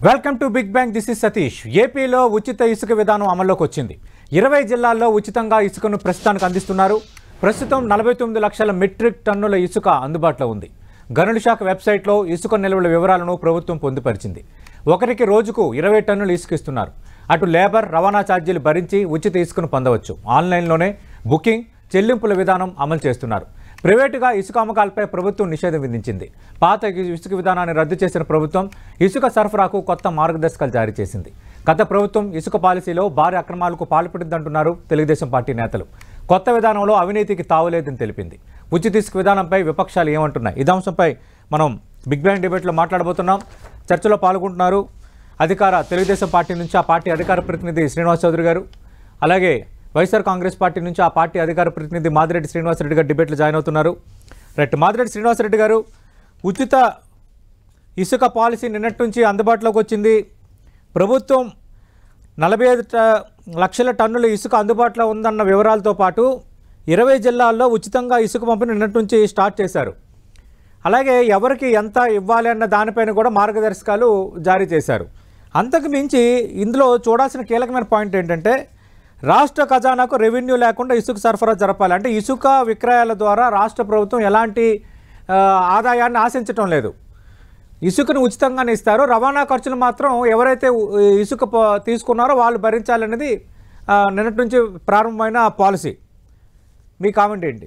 Welcome to big bang this is Satish ఏపీలో ఉచిత ఇసుక విధానం అమల్లోకి వచ్చింది ఇరవై జిల్లాల్లో ఉచితంగా ఇసుకను ప్రస్తుతానికి అందిస్తున్నారు ప్రస్తుతం నలభై తొమ్మిది లక్షల మెట్రిక్ టన్నుల ఇసుక అందుబాటులో ఉంది గనుల శాఖ వెబ్సైట్లో ఇసుక నిల్వల వివరాలను ప్రభుత్వం పొందుపరిచింది ఒకరికి రోజుకు ఇరవై టన్నులు ఇసుక ఇస్తున్నారు అటు లేబర్ రవాణా ఛార్జీలు భరించి ఉచిత ఇసుకను పొందవచ్చు ఆన్లైన్లోనే బుకింగ్ చెల్లింపుల విధానం అమలు చేస్తున్నారు ప్రైవేటుగా ఇసుక అమ్మకాలపై ప్రభుత్వం నిషేధం విధించింది పాత ఇసుక విధానాన్ని రద్దు చేసిన ప్రభుత్వం ఇసుక సరఫరాకు కొత్త మార్గదర్శకాలు జారీ చేసింది గత ప్రభుత్వం ఇసుక పాలసీలో భారీ అక్రమాలకు పాల్పడిందంటున్నారు తెలుగుదేశం పార్టీ నేతలు కొత్త విధానంలో అవినీతికి తావులేదని తెలిపింది ఉచిత ఇసుక విధానంపై విపక్షాలు ఏమంటున్నాయి ఇదే అంశంపై మనం బిగ్ బ్యాంగ్ డిబేట్లో మాట్లాడబోతున్నాం చర్చలో పాల్గొంటున్నారు అధికార తెలుగుదేశం పార్టీ నుంచి ఆ పార్టీ అధికార ప్రతినిధి శ్రీనివాస్ చౌదరి గారు అలాగే వైఎస్ఆర్ కాంగ్రెస్ పార్టీ నుంచి ఆ పార్టీ అధికార ప్రతినిధి మాదిరెడ్డి శ్రీనివాసరెడ్డి గారు డిబేట్లో జాయిన్ అవుతున్నారు రైట్ మాదిరెడ్డి శ్రీనివాసరెడ్డి గారు ఉచిత ఇసుక పాలసీ నిన్నటి నుంచి అందుబాటులోకి వచ్చింది ప్రభుత్వం నలభై ఐదు ట- లక్షల టన్నుల ఇసుక అందుబాటులో ఉందన్న వివరాలతో పాటు ఇరవై జిల్లాల్లో ఉచితంగా ఇసుక పంపిణీ నిన్నటి నుంచి స్టార్ట్ చేశారు అలాగే ఎవరికి ఎంత ఇవ్వాలి అన్న దానిపైన కూడా మార్గదర్శకాలు జారీ చేశారు అంతకు మించి ఇందులో చూడాల్సిన కీలకమైన పాయింట్ ఏంటంటే రాష్ట్ర ఖజానాకు రెవెన్యూ లేకుండా ఇసుక సరఫరా జరపాలి అంటే ఇసుక విక్రయాల ద్వారా రాష్ట్ర ప్రభుత్వం ఎలాంటి ఆ, ఆదాయాన్ని ఆశించటం లేదు ఇసుకను ఉచితంగానే ఇస్తారు రవాణా ఖర్చులు మాత్రం ఎవరైతే ఉ- ఇసుక ప- తీసుకున్నారో వాళ్ళు భరించాలనేది ఆ, నిన్నటి నుంచి ప్రారంభమైన పాలసీ మీ కామెంట్ ఏంటి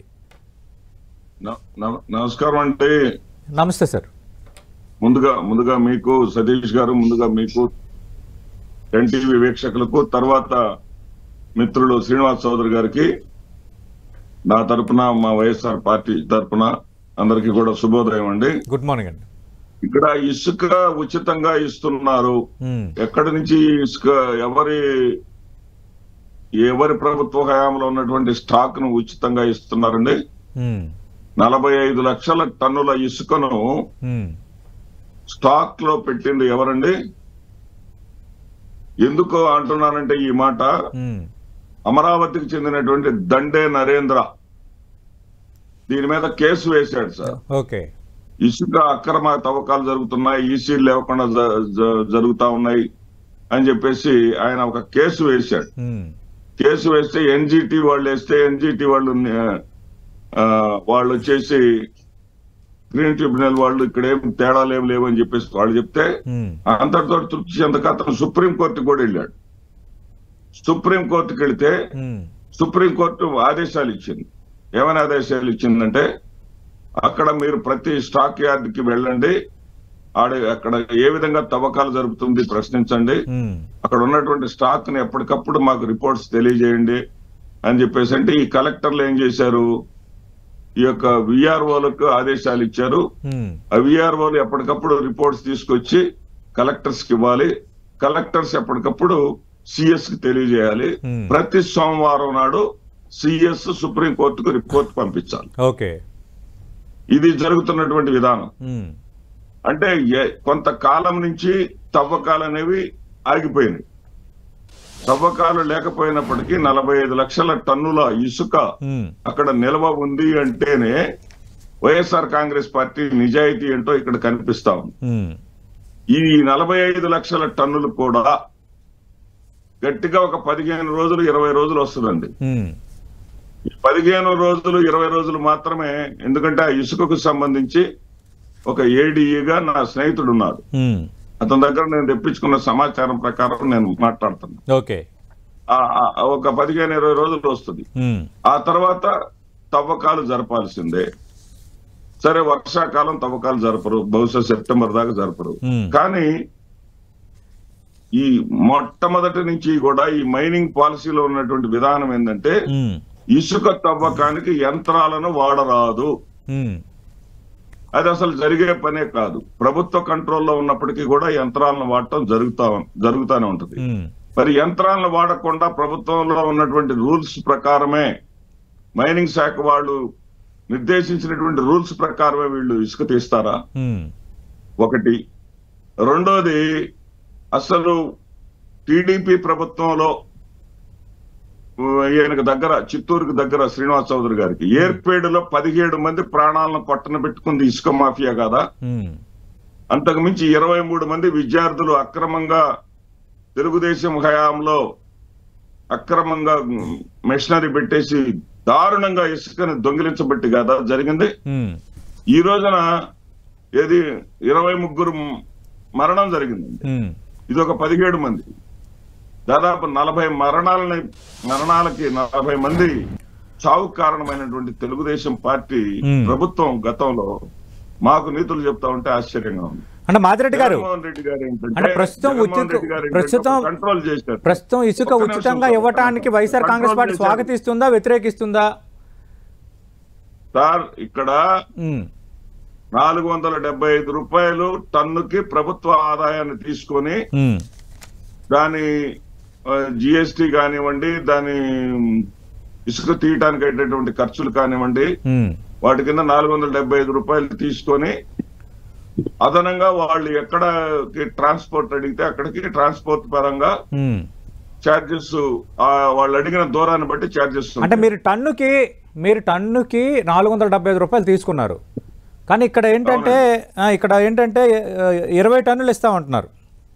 న- న- నమస్కారం అండి నమస్తే సార్ ముందుగా ముందుగా మీకు సతీష్ గారు ముందుగా మీకు ఎన్టీవీ వీక్షకులకు తర్వాత మిత్రులు శ్రీనివాస్ చౌదరి గారికి నా తరపున మా వైఎస్ఆర్ పార్టీ తరపున అందరికీ కూడా శుభోదయం అండి గుడ్ మార్నింగ్ అండి ఇక్కడ ఇసుక ఉచితంగా ఇస్తున్నారు మ్మ్. ఎక్కడి నుంచి ఇసుక ఎవరి ఎవరి ప్రభుత్వ హయాంలో ఉన్నటువంటి స్టాక్ ను ఉచితంగా ఇస్తున్నారండి మ్మ్. నలభై ఐదు లక్షల టన్నుల ఇసుకను మ్మ్. స్టాక్ లో పెట్టింది ఎవరండి ఎందుకు అంటున్నానంటే ఈ మాట మ్మ్. అమరావతికి చెందినటువంటి దండే నరేంద్ర దీని మీద కేసు వేశాడు సార్ ఓకే ఇసుక అక్రమ తవ్వకాలు జరుగుతున్నాయి ఈసీలు లేకుండా జ- జ- జరుగుతా ఉన్నాయి అని చెప్పేసి ఆయన ఒక కేసు వేశాడు మ్మ్. కేసు వేస్తే ఎన్జిటి వాళ్ళు వేస్తే ఎన్జిటి వాళ్ళు ఆ, వాళ్ళు వచ్చేసి గ్రీన్ ట్రిబ్యునల్ వాళ్ళు ఇక్కడ ఏం తేడాలు ఏం లేవు అని చెప్పేసి వాళ్ళు చెప్తే మ్మ్. అంతటితో తృప్తి చెందక అతను సుప్రీం కోర్టుకు కూడా వెళ్ళాడు సుప్రీం కోర్టుకి వెళితే మ్మ్. సుప్రీం కోర్టు ఆదేశాలు ఇచ్చింది ఏమైనా ఆదేశాలు ఇచ్చిందంటే అక్కడ మీరు ప్రతి స్టాక్ యార్డ్ కి వెళ్ళండి ఆడ అక్కడ ఏ విధంగా తవ్వకాలు జరుగుతుంది ప్రశ్నించండి మ్మ్. అక్కడ ఉన్నటువంటి స్టాక్ ని ఎప్పటికప్పుడు మాకు రిపోర్ట్స్ తెలియజేయండి అని చెప్పేసి అంటే ఈ కలెక్టర్లు ఏం చేశారు ఈ యొక్క విఆర్ఓలకు ఆదేశాలు ఇచ్చారు మ్మ్. ఆ విఆర్ఓలు ఎప్పటికప్పుడు రిపోర్ట్స్ తీసుకొచ్చి కలెక్టర్స్ కి ఇవ్వాలి కలెక్టర్స్ ఎప్పటికప్పుడు సిఎస్ కి తెలియజేయాలి Hmm. ప్రతి సోమవారం నాడు సిఎస్ సుప్రీం కోర్టుకు రిపోర్ట్ పంపించాలి ఓకే ఇది జరుగుతున్నటువంటి విధానం మ్మ్. అంటే ఏ- కొంతకాలం నుంచి తవ్వకాలు అనేవి ఆగిపోయినాయి తవ్వకాలు లేకపోయినప్పటికీ నలభై ఐదు లక్షల టన్నుల ఇసుక మ్మ్. అక్కడ నిల్వ ఉంది అంటేనే వైఎస్ఆర్ కాంగ్రెస్ పార్టీ నిజాయితీ ఏంటో ఇక్కడ కనిపిస్తా ఉంది మ్మ్. ఈ నలభై ఐదు లక్షల టన్నులు కూడా గట్టిగా ఒక పదిహేను రోజులు ఇరవై రోజులు వస్తుందండి మ్మ్. ఈ పదిహేను రోజులు ఇరవై రోజులు మాత్రమే ఎందుకంటే ఆ ఇసుకకు సంబంధించి ఒక ఏడీఈగా నా స్నేహితుడు ఉన్నాడు మ్మ్. అతని దగ్గర నేను తెప్పించుకున్న సమాచారం ప్రకారం నేను మాట్లాడుతున్నా ఓకే ఆ- ఆ- ఒక పదిహేను ఇరవై రోజులు వస్తుంది మ్మ్. ఆ తర్వాత తవ్వకాలు జరపాల్సిందే సరే వర్షాకాలం తవ్వకాలు జరపరు బహుశా సెప్టెంబర్ దాకా జరపరు మ్మ్. కానీ ఈ మొట్టమొదటి నుంచి కూడా ఈ మైనింగ్ పాలసీలో ఉన్నటువంటి విధానం ఏంటంటే మ్మ్. ఇసుక తవ్వకానికి యంత్రాలను వాడరాదు మ్మ్. అది అసలు జరిగే పనే కాదు ప్రభుత్వ కంట్రోల్లో ఉన్నప్పటికీ కూడా యంత్రాలను వాడటం జరుగుతా జరుగుతానే ఉంటది మ్మ్. మరి యంత్రాలను వాడకుండా ప్రభుత్వంలో ఉన్నటువంటి రూల్స్ ప్రకారమే మైనింగ్ శాఖ వాళ్ళు నిర్దేశించినటువంటి రూల్స్ ప్రకారమే వీళ్ళు ఇసుక తీస్తారా మ్మ్. ఒకటి రెండోది అసలు టీడీపీ ప్రభుత్వంలో ఉ, ఈయనకు దగ్గర చిత్తూరుకు దగ్గర శ్రీనివాస్ చౌదరి గారికి ఏర్పేడులో పదిహేడు మంది ప్రాణాలను పట్టణ పెట్టుకుంది ఇసుక మాఫియా కదా మ్మ్. అంతకు మించి ఇరవై మూడు మంది విద్యార్థులు అక్రమంగా తెలుగుదేశం హయాంలో అక్రమంగా మెషినరీ పెట్టేసి దారుణంగా ఇసుకని దొంగిలించబట్టి కదా జరిగింది ఉమ్, ఈ రోజున ఏది ఇరవై ముగ్గురు మరణం జరిగింది ఉమ్, ఇది ఒక పదిహేడు మంది దాదాపు నలభై మరణాలని మరణాలకి నలభై మంది చావు కారణమైనటువంటి తెలుగుదేశం పార్టీ Hmm. ప్రభుత్వం గతంలో మాకు నీతులు చెప్తా ఉంటే ఆశ్చర్యంగా ఉంది అంటే మాదిరెడ్డి గారు జగన్మోహన్ రెడ్డి గారు ఏంటంటే అంటే ప్రస్తుతం జగన్మోహన్ ఉచిత- రెడ్డి గారు ఏంటంటే ప్రస్తుతం- ఒక కంట్రోల్ చేశారు ప్రస్తుతం ఇసుక ఒక్క నిమిషం ఉచితంగా సార్. ఇవ్వటానికి వైఎస్ఆర్ కాంగ్రెస్ పార్టీ కంట్రోల్ చేశారు. స్వాగతిస్తుందా వ్యతిరేకిస్తుందా సార్ ఇక్కడ ఉమ్, నాలుగు వందల డెబ్బై ఐదు రూపాయలు టన్నుకి ప్రభుత్వ ఆదాయాన్ని తీసుకొని ఉమ్, దాని జిఎస్టి కానివ్వండి దాని ఇసుక తీయటానికి అయ్యేటటువంటి ఖర్చులు కానివ్వండి ఉమ్, వాటి కింద నాలుగు వందల డెబ్బై ఐదు రూపాయలు తీసుకొని అదనంగా వాళ్ళు ఎక్కడకి ట్రాన్స్పోర్ట్ అడిగితే అక్కడికి ట్రాన్స్పోర్ట్ పరంగా ఉమ్. ఛార్జెస్ వాళ్ళు అడిగిన దూరాన్ని బట్టి ఛార్జెస్ అంటే మీరు టన్నుకి మీరు టన్నుకి నాలుగు వందల డెబ్బై ఐదు రూపాయలు తీసుకున్నారు కానీ ఇక్కడ ఏంటంటే ఆ, ఇక్కడ ఏంటంటే ఆ, ఇరవై టన్నులు ఇస్తామంటున్నారు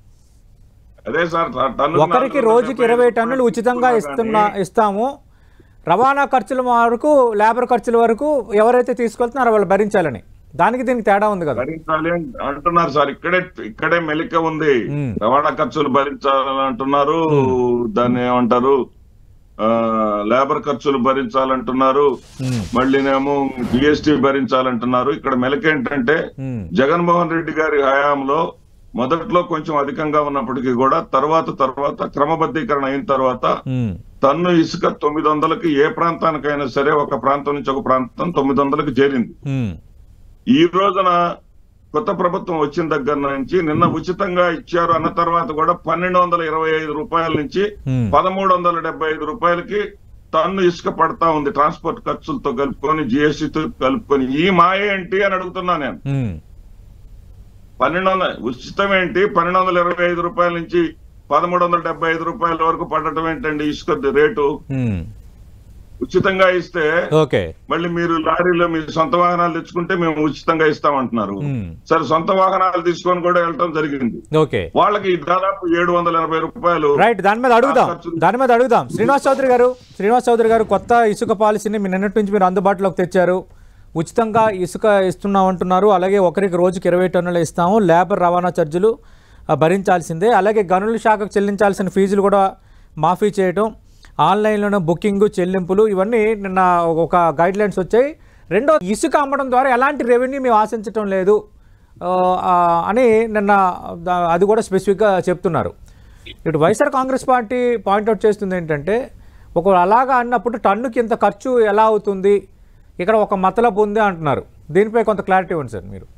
అదే సార్ టన్ను ఒకరికి రోజుకి ఇరవై టన్నులు ఉచితంగా ఇస్తున్నా ఇస్తాము రవాణా ఖర్చుల వరకు లేబర్ ఖర్చుల వరకు ఎవరైతే తీసుకెళ్తున్నారో వాళ్ళు భరించాలని దానికి దీనికి తేడా ఉంది కదా భరించాలి అని అంటున్నారు సార్ ఇక్కడే ఇక్కడే మెలిక ఉంది మ్మ్. రవాణా ఖర్చులు భరించాలని అంటున్నారు దాన్ని ఏమంటారు ఆ లేబర్ ఖర్చులు భరించాలంటున్నారు ఉమ్, మళ్ళీనేమో జిఎస్టి భరించాలంటున్నారు ఇక్కడ మెలక ఏంటంటే ఉమ్, జగన్మోహన్ రెడ్డి గారి హయాంలో మొదట్లో కొంచెం అధికంగా ఉన్నప్పటికీ కూడా తర్వాత తర్వాత క్రమబద్ధీకరణ అయిన తర్వాత ఉమ్, టన్ను ఇసుక తొమ్మిది వందలకి ఏ ప్రాంతానికైనా సరే ఒక ప్రాంతం నుంచి ఒక ప్రాంతం తొమ్మిది వందలకి చేరింది ఉమ్, ఈ రోజున కొత్త ప్రభుత్వం వచ్చిన దగ్గర నుంచి నిన్న ఉచితంగా ఇచ్చారు అన్న తర్వాత కూడా పన్నెండు వందల ఇరవై ఐదు రూపాయల నుంచి ఉమ్, పదమూడు వందల డెబ్బై ఐదు రూపాయలకి టన్ను ఇసుక పడతా ఉంది ట్రాన్స్పోర్ట్ ఖర్చులతో కలుపుకొని జిఎస్టీతో కలుపుకొని ఈ మాయ ఏంటి అని అడుగుతున్నా నేను ఉమ్, పన్నెండు వందల ఉచితం ఏంటి పన్నెండు వందల ఇరవై ఐదు రూపాయల నుంచి పదమూడు వందల డెబ్బై ఐదు రూపాయల వరకు పడటం ఏంటండి ఇసుక రేటు ఉమ్. ఉచితంగా ఇస్తే ఓకే మళ్ళీ మీరు లారీలో మీ సొంత వాహనాలు తెచ్చుకుంటే మేము ఉచితంగా ఇస్తామంటున్నారు ఉమ్, సరే సొంత వాహనాలు తీసుకొని కూడా వెళ్ళటం జరిగింది ఓకే వాళ్ళకి దాదాపు ఏడు వందల ఎనభై రూపాయలు రైట్ దాని మీద అడుగుదాం ఆ ఖర్చులు- దాని మీద అడుగుదాం శ్రీనివాస్ చౌదరి గారు శ్రీనివాస్ చౌదరి గారు కొత్త ఇసుక పాలసీని మీ నిన్నటి నుంచి మీరు అందుబాటులోకి తెచ్చారు ఉచితంగా ఇసుక ఇస్తున్నాం అంటున్నారు అలాగే ఒకరికి రోజుకి ఇరవై టన్నులు ఇస్తాము లేబర్ రవాణా ఛార్జీలు ఆ, భరించాల్సిందే అలాగే గనుల శాఖకు చెల్లించాల్సిన ఫీజులు కూడా మాఫీ చేయటం ఆన్లైన్లోనే బుకింగ్ చెల్లింపులు ఇవన్నీ నిన్న ఒక గైడ్ లైన్స్ వచ్చాయి రెండో ఇసుక అమ్మడం ద్వారా ఎలాంటి రెవెన్యూ మేము ఆశించటం లేదు ఆ, ఆ, అని నిన్న దా- అది కూడా స్పెసిఫిక్గా చెప్తున్నారు ఇటు వైఎస్ఆర్ కాంగ్రెస్ పార్టీ పాయింట్అవుట్ చేస్తుంది ఏంటంటే ఒక అలాగా అన్నప్పుడు టన్నుకి ఇంత ఖర్చు ఎలా అవుతుంది ఇక్కడ ఒక మతలబు ఉంది అంటున్నారు దీనిపై కొంత క్లారిటీ ఇవ్వండి సార్ మీరు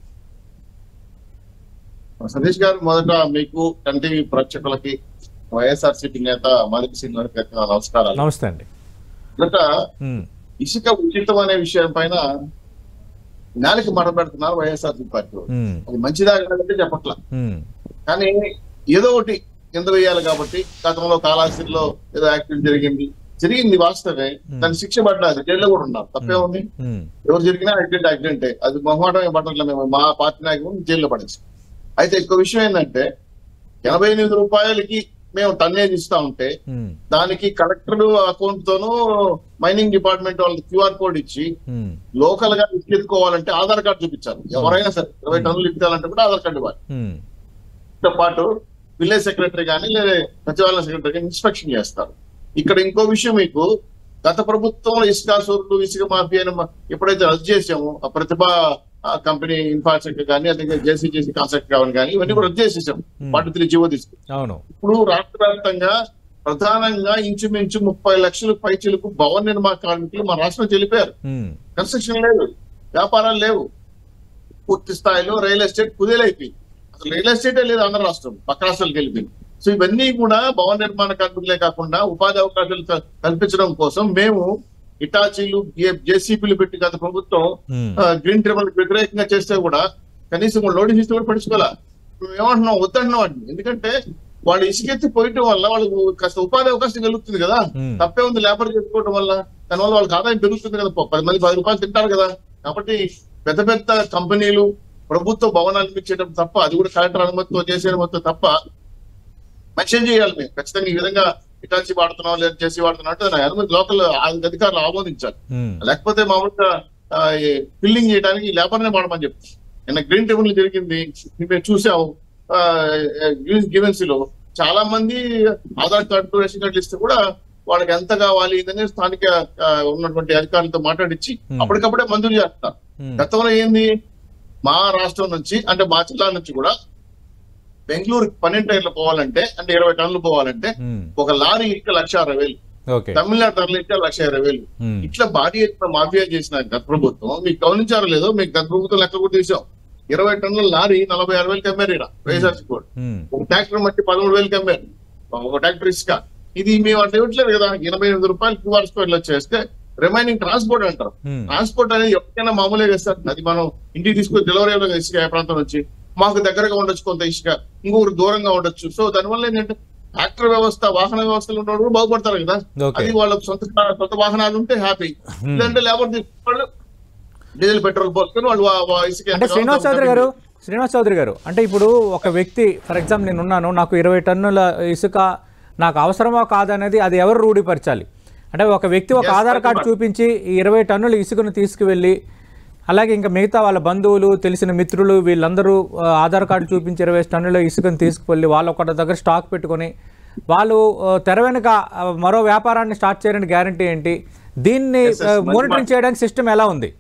సతీష్ గారు మొదట మీకు ఎన్టీవీ ప్రేక్షకులకి వైఎస్ఆర్ సిపి నేత మాదిక సింగ్ గారికి నమస్కారాలు నమస్తే అండి మొదట ఉమ్, ఇసుక ఉచితం అనే విషయం పైన నేలకి మడబెడుతున్నారు వైఎస్ఆర్ సిపి పార్టీ వాళ్ళు. ఉమ్, అది మంచిదా కాదంటే చెప్పట్ల ఉమ్, కానీ ఏదో ఒకటి కింద వేయాలి కాబట్టి గతంలో కాళాస్తిలో ఏదో యాక్సిడెంట్ జరిగింది జరిగింది వాస్తవే దాని శిక్ష పడ్డది జైల్లో కూడా ఉన్నారు తప్పే ఉంది ఉమ్, ఎవరు జరిగినా యాక్సిడెంట్ యాక్సిడెంటే అది మొహమాటమే పట్టట్లే మేము మా పార్టీ నాయకులు జైల్లో పడేసి అయితే ఇంకో విషయం ఏంటంటే ఎనభై ఎనిమిది రూపాయలకి మేము టన్నేజ్ ఇస్తా ఉంటే ఉమ్, దానికి కలెక్టర్ అకౌంట్ తోనూ మైనింగ్ డిపార్ట్మెంట్ వాళ్ళకి క్యూఆర్ కోడ్ ఇచ్చి ఉమ్, లోకల్ గా ఎత్తుకోవాలంటే ఆధార్ కార్డు చూపించాలి ఎవరైనా సరే ఇరవై టన్నులు ఇప్పించాలంటే కూడా ఆధార్ కార్డు ఇవ్వాలి ఉమ్, తో పాటు విలేజ్ సెక్రటరీ కానీ లేదా సచివాలయ సెక్రటరీ కానీ ఇన్స్పెక్షన్ చేస్తారు ఇక్కడ ఇంకో విషయం మీకు గత ప్రభుత్వంలో ఇసుక సోర్లు ఇసుక మాఫియాను మ- ఎప్పుడైతే రద్దు చేసామో ఆ ప్రతిభ ఆ కంపెనీ ఇన్ఫ్రాస్ట్రక్చర్ కానీ అదే జేసీ జేసీ కాన్సెప్ట్ కావాలి కానీ ఇవన్నీ కూడా రద్దు చేసేసాం Hmm. వాటి త్రీ జీవో తీసుకు అవును ఇప్పుడు రాష్ట్ర వ్యాప్తంగా ప్రధానంగా ఇంచుమించు ముప్పై లక్షల పైచీలకు భవన నిర్మాణ కార్మికులు మన రాష్ట్రం చెల్లిపోయారు ఉమ్, కన్స్ట్రక్షన్ లేదు వ్యాపారాలు లేవు పూర్తి స్థాయిలో రియల్ ఎస్టేట్ కుదేలైపోయింది అసలు రియల్ ఎస్టేటే లేదు ఆంధ్ర రాష్ట్రం పక్క రాష్ట్రాలకు వెళ్ళిపోయింది సో ఇవన్నీ కూడా భవన నిర్మాణ కార్మికులే కాకుండా ఉపాధి అవకాశాలు కల్- కల్పించడం కోసం మేము ఇటాచీలు జేసీపీలు పెట్టి గత ప్రభుత్వం ఉమ్, ఆ, గ్రీన్ ట్రిబుల్ వ్యతిరేకంగా చేస్తే కూడా కనీసం లోడింగ్ సిస్టమ్ కూడా పడుచుకోవాలా మేము ఏమంటున్నాం వద్దంటున్నాం అండి ఎందుకంటే వాళ్ళు ఇసుకెత్తి పోయటం వల్ల వాళ్ళకు కాస్త ఉపాధి అవకాశం కలుగుతుంది కదా Hmm. తప్పే ఉంది లేబర్ చేసుకోవడం వల్ల దానివల్ల వాళ్ళకి ఆదాయం పెరుగుతుంది కదా ప- పది మంది పది రూపాయలు తింటారు కదా కాబట్టి పెద్ద పెద్ద కంపెనీలు ప్రభుత్వ భవనాలు ఇచ్చేయడం తప్ప అది కూడా కలెక్టర్ అనుమతితో చేసే మొత్తం తప్ప మెన్షన్ చేయాలి మేము ఖచ్చితంగా ఈ విధంగా ఇటాచి వాడుతున్నాం లేదా చేసి వాడుతున్నాం అంటే దాని అనుమతి లోకల్ అధికారులు ఆమోదించాలి ఉమ్, లేకపోతే మామూలుగా ఫిల్లింగ్ చేయడానికి లేబర్ నే వాడమని చెప్పి నిన్న గ్రీన్ టేబుల్ జరిగింది మేము చూసాము గివెన్సీ లో చాలా మంది ఆధార్ కార్డు రేషన్ కార్డు ఇస్తే కూడా వాళ్ళకి ఎంత కావాలి ఇదని స్థానిక ఆ, ఉన్నటువంటి అధికారులతో మాట్లాడించి Hmm. అప్పటికప్పుడే మంజూరు చేస్తారు ఉమ్, గతంలో ఏంది మా రాష్ట్రం నుంచి అంటే మా జిల్లా నుంచి కూడా బెంగళూరు పన్నెండు టైర్లు పోవాలంటే అంటే ఇరవై టన్నులు పోవాలంటే ఉమ్, ఒక లారీ ఇక లక్ష అరవై వేలు ఓకే తమిళనాడు తరలిస్తే లక్ష ఇరవై వేలు ఉమ్, ఇట్లా భారీ ఎత్తున మాఫియా చేసిన గత ప్రభుత్వం మీకు గమనించారో లేదో మీకు గత ప్రభుత్వం లెక్క కూడా తీసాం ఇరవై టన్నుల లారీ నలభై ఆరు వేలకి అమ్మారు ఇక్కడ వైఎస్ఆర్సీ కూడా ఉమ్, ఒక ట్రాక్టర్ మట్టి పదమూడు వేలకి అమ్మారు ఒక ట్రాక్టర్ ఇసుక ఇది మేము అట్లా ఇవ్వట్లేదు కదా ఎనభై ఎనిమిది రూపాయలు క్యూఆర్ స్క్వేర్ లో చేస్తే రిమైనింగ్ ట్రాన్స్పోర్ట్ అంటారు ఉమ్, ట్రాన్స్పోర్ట్ అనేది ఎవరికైనా మామూలుగా ఇస్తారు అది మనం ఇంటికి తీసుకొని డెలివరీ అవ్వదు ఇసుక ఏ ప్రాంతం నుంచి మాకు దగ్గరగా ఉండొచ్చు కొంత ఇసుక ఇంకొకరు దూరంగా ఉండొచ్చు సో దానివల్ల ఏంటంటే ట్రాక్టర్ వ్యవస్థ వాహన వ్యవస్థలు ఉన్నవాళ్ళు కూడా బాగుపడతారు కదా ఓకే అది వాళ్ళ సొంత సొంత వాహనాలు ఉంటే హ్యాపీ లేదంటే లేబర్ వాళ్ళు డీజిల్ పెట్రోల్ పోసుకొని వాళ్ళు వా- వా ఇసుక ఎంత అంటే కావాలో శ్రీనివాస్ అంత చౌదరి గారు శ్రీనివాస్ చౌదరి గారు అంటే ఇప్పుడు ఒక వ్యక్తి ఫర్ ఎగ్జాంపుల్ నేను ఉన్నాను నాకు ఇరవై టన్నుల ఇసుక నాకు అవసరమా కాదనేది అది ఎవరు రూఢిపరచాలి అంటే ఒక వ్యక్తి ఒక Yes, ఆధార్ కార్డు ఖచ్చితంగా. చూపించి ఈ ఇరవై టన్నుల ఇసుకను తీసుకువెళ్ళి అలాగే ఇంకా మిగతా వాళ్ళ బంధువులు తెలిసిన మిత్రులు వీళ్ళందరూ ఆ, ఆధార్ కార్డు చూపించి ఇరవై టన్నుల ఇసుకను తీసుకువెళ్ళి వాళ్ళు ఒకటి దగ్గర స్టాక్ పెట్టుకొని వాళ్ళు ఆ, తెర వెనుక ఆ, మరో వ్యాపారాన్ని స్టార్ట్ చేయడానికి గ్యారంటీ ఏంటి దీన్ని Yes, yes, మంచి మోనిటరింగ్ మాట. చేయడానికి సిస్టమ్ ఎలా ఉంది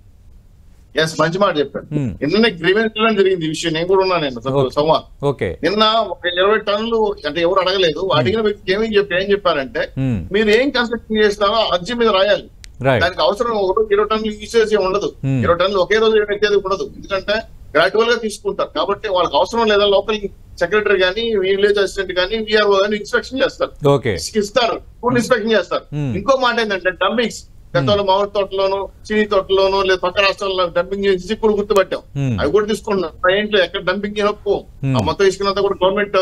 ఎస్ మంచి మాట చెప్పారు Hmm. నిన్న గ్రీవెన్స్ జరిగింది ఈ విషయం నేను కూడా ఉన్నాను నేను Okay. సంవాద్ ఓకే నిన్న ఒక ఇరవై టన్నులు అంటే ఎవరు అడగలేదు అడిగిన వ్యక్తికి ఏమేం చెప్పి ఏం చెప్పారంటే ఉమ్, మీరు ఏం కన్స్ట్రక్షన్ చేస్తారో అర్జీ మీద రాయాలి రైట్ దానికి అవసరం ఒక రోజు ఇరవై టన్నులు యూసేజ్ ఉండదు Hmm. ఇరవై టన్నులు ఒకే రోజు ఎక్కేది ఉండదు ఎందుకంటే గ్రాడ్యువల్ గా తీసుకుంటారు కాబట్టి వాళ్ళకి అవసరం లేదా లోకల్ సెక్రటరీ కానీ విలేజ్ అసిస్టెంట్ కానీ విఆర్ఓ కానీ ఇన్స్పెక్షన్ చేస్తారు ఓకే ఇస్తారు ఫుల్ ఇన్స్పెక్షన్ చేస్తారు Hmm. ఇంకో మాట ఏంటంటే డంపింగ్స్ గతంలో మామిడి తోటలోను చీని తోటలోను లేదా పక్క రాష్ట్రాల్లో డంపింగ్ చేసి కూడా గుర్తుపట్టాం Hmm. అవి కూడా తీసుకున్నాం ట్రైన్లో ఎక్కడ డంపింగ్ చేయకపో Hmm. ఆ మొత్తం ఇసుకున్నంత కూడా గవర్నమెంట్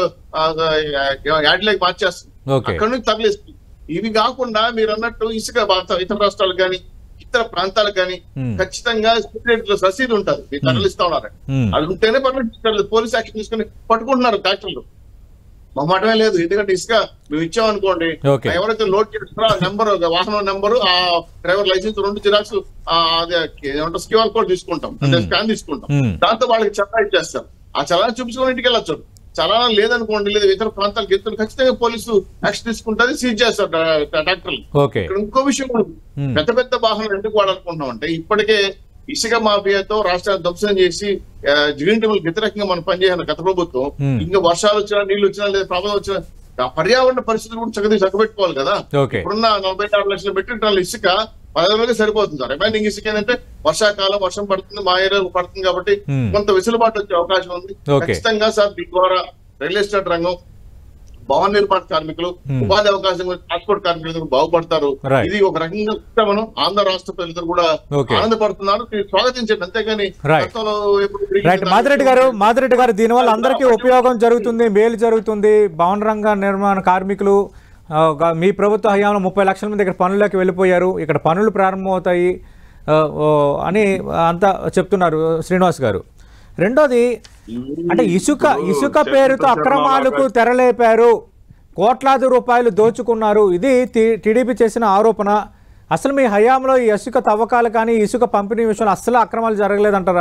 యాడ్లోకి మార్చేస్తుంది ఓకే అక్కడ నుంచి తరలిస్తుంది ఇవి కాకుండా మీరు అన్నట్టు ఇసుక భారత ఇతర రాష్ట్రాలకు కానీ ఇతర ప్రాంతాలకు కానీ Hmm. ఖచ్చితంగా సీక్రెట్ రసీదు ఉంటుంది మీరు తరలిస్తా ఉన్నారు ఉమ్, అది ఉంటేనే పర్మిషన్ పోలీస్ యాక్షన్ తీసుకుని పట్టుకుంటున్నారు ట్రాక్టర్లు మొహమాటమే లేదు ఎందుకంటే ఇసుక మేము ఇచ్చాం అనుకోండి Okay. ఎవరైతే లోడ్ చేస్తారో ఆ నెంబర్ వాహనం నెంబరు ఆ డ్రైవర్ లైసెన్స్ రెండు జిరాక్స్ ఏమంటారు స్క్యూఆర్ కోడ్ తీసుకుంటాం అంటే Hmm. స్కాన్ తీసుకుంటాం Hmm. దాంతో వాళ్ళకి చలా ఇచ్చేస్తారు ఆ చలానా చూపించుకొని ఇంటికి వెళ్ళొచ్చు చలానా లేదనుకోండి లేదా ఇతర ప్రాంతాలకు ఎత్తులు ఖచ్చితంగా పోలీసు యాక్షన్ తీసుకుంటుంది సీజ్ చేస్తారు ట్రాక్టర్లు ఓకే ఇక్కడ ఇంకో విషయం కూడా ఉంది. Hmm. పెద్ద పెద్ద వాహనాలు ఎందుకు వాడాలనుకుంటున్నాం అంటే ఇప్పటికే ఇసుక మాఫియాతో రాష్ట్రాలు ధ్వంసం చేసి ఆ, గ్రీన్ టేబుల్ వ్యతిరేకంగా మనం పనిచేయాలి గత ప్రభుత్వం Hmm. ఇంకా వర్షాలు వచ్చినా నీళ్లు వచ్చినా లేదా ప్రమాదం వచ్చినా ఆ పర్యావరణ పరిస్థితులు కూడా చక్కది చక్కబెట్టుకోవాలి కదా ఓకే ఇప్పుడున్న నలభై ఆరు లక్షల మెట్రిక్ టన్నుల ఇసుక పదహారు సరిపోతుంది సార్ రిమైనింగ్ ఇసుక ఏంటంటే వర్షాకాలం వర్షం పడుతుంది మా ఏరియాలో పడుతుంది కాబట్టి Hmm. కొంత వెసులుబాటు వచ్చే అవకాశం ఉంది Okay. ఖచ్చితంగా సార్ దీని ద్వారా రియల్ ఎస్టేట్ రంగం భవన నిర్మాణ కార్మికులు Hmm. ఉపాధి అవకాశం ట్రాన్స్పోర్ట్ కార్మికులు కూడా బాగుపడతారు Right. ఇది ఒక రకంగా మనం ఆంధ్ర రాష్ట్ర ప్రజలు కూడా Okay. ఆనందపడుతున్నారు మీరు స్వాగతించండి అంతేగాని Right. గతంలో ఎప్పుడు రైట్ మాదిరెడ్డి గారు మాదిరెడ్డి గారు దీనివల్ల అందరికీ ఉపయోగం జరుగుతుంది మేలు జరుగుతుంది భవన రంగ నిర్మాణ కార్మికులు ఆ, గ- మీ ప్రభుత్వ హయాంలో ముప్పై లక్షల మంది ఇక్కడ పనుల్లోకి వెళ్ళిపోయారు ఇక్కడ పనులు ప్రారంభమవుతాయి ఆ, ఓ, అని అంతా చెప్తున్నారు శ్రీనివాస్ గారు రెండోది అంటే ఇసుక ఇసుక పేరుతో అక్రమాలకు తెరలేపారు కోట్లాది రూపాయలు దోచుకున్నారు ఇది టి- టీడీపీ చేసిన ఆరోపణ అసలు మీ హయాంలో ఈ ఇసుక తవ్వకాలు కానీ ఇసుక పంపిణీ విషయంలో అస్సలు అక్రమాలు జరగలేదంటారా